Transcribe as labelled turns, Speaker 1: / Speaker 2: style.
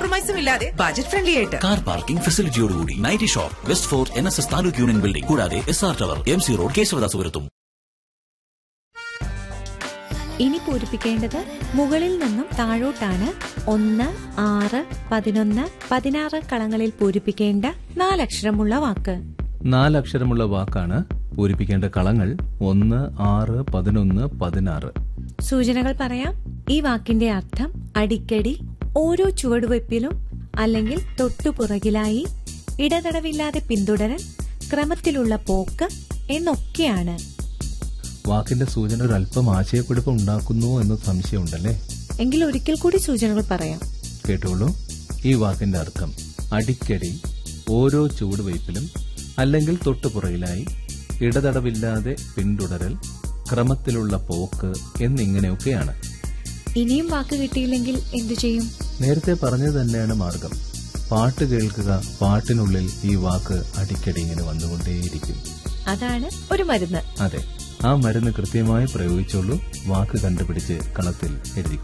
Speaker 1: കോംപ്രമൈസും ഇല്ലാതെ budget friendly ആയിട്ട്
Speaker 2: car parking ഫെസിലിറ്റിയോടുകൂടി nighty shop west fort N S S taluk union building കൂടാതെ S R tower M C road കേശവദാസുപുരത്തും
Speaker 3: ഇനി പൂരിപ്പിക്കേണ്ടത് മുകളിൽ നിന്നും താഴോട്ടാണ് ഒന്ന് ആറ് പതിനൊന്ന് പതിനാറ് കളങ്ങളിൽ പൂരിപ്പിക്കേണ്ട നാലക്ഷരമുള്ള വാക്ക്
Speaker 4: നാലക്ഷരമുള്ള വാക്കാണ് പൂരിപ്പിക്കേണ്ട കളങ്ങൾ ഒന്ന് ആറ് പതിനൊന്ന് പതിനാറ്
Speaker 3: സൂചനകൾ പറയാം ഈ വാക്കിന്റെ അർത്ഥം അടിക്കടി ഓരോ ചുവടുവയ്പിലും അല്ലെങ്കിൽ തൊട്ടുപുറകിലായി ഇടതടവില്ലാതെ പിന്തുടരൽ ക്രമത്തിലുള്ള പോക്ക് എന്നൊക്കെയാണ്
Speaker 4: വാക്കിന്റെ സൂചന ഒരല്പം ആശയക്കുഴപ്പം ഉണ്ടാക്കുന്നു എന്ന് സംശയമുണ്ടല്ലേ
Speaker 3: എങ്കിൽ ഒരിക്കൽ കൂടി സൂചനകൾ പറയാം
Speaker 4: കേട്ടോളൂ ഈ വാക്കിന്റെ അർത്ഥം അടിക്കടി ഓരോ ചുവടുവയ്പിലും അല്ലെങ്കിൽ തൊട്ടുപുറകിലായി ഇടതടവില്ലാതെ പിന്തുടരൽ ക്രമത്തിലുള്ള പോക്ക് എന്നിങ്ങനെയൊക്കെയാണ്
Speaker 3: ഇനിയും വാക്ക് കിട്ടിയില്ലെങ്കിൽ എന്തു ചെയ്യും
Speaker 4: നേരത്തെ പറഞ്ഞത് തന്നെയാണ് മാർഗം പാട്ട് കേൾക്കുക പാട്ടിനുള്ളിൽ ഈ വാക്ക് അടിക്കടി ഇങ്ങനെ വന്നുകൊണ്ടേയിരിക്കും
Speaker 3: അതാണ് ഒരു മരുന്ന്
Speaker 4: അതെ ആ മരുന്ന് കൃത്യമായി പ്രയോഗിച്ചോളൂ വാക്ക് കണ്ടുപിടിച്ച് കളത്തിൽ എഴുതിക്കോളൂ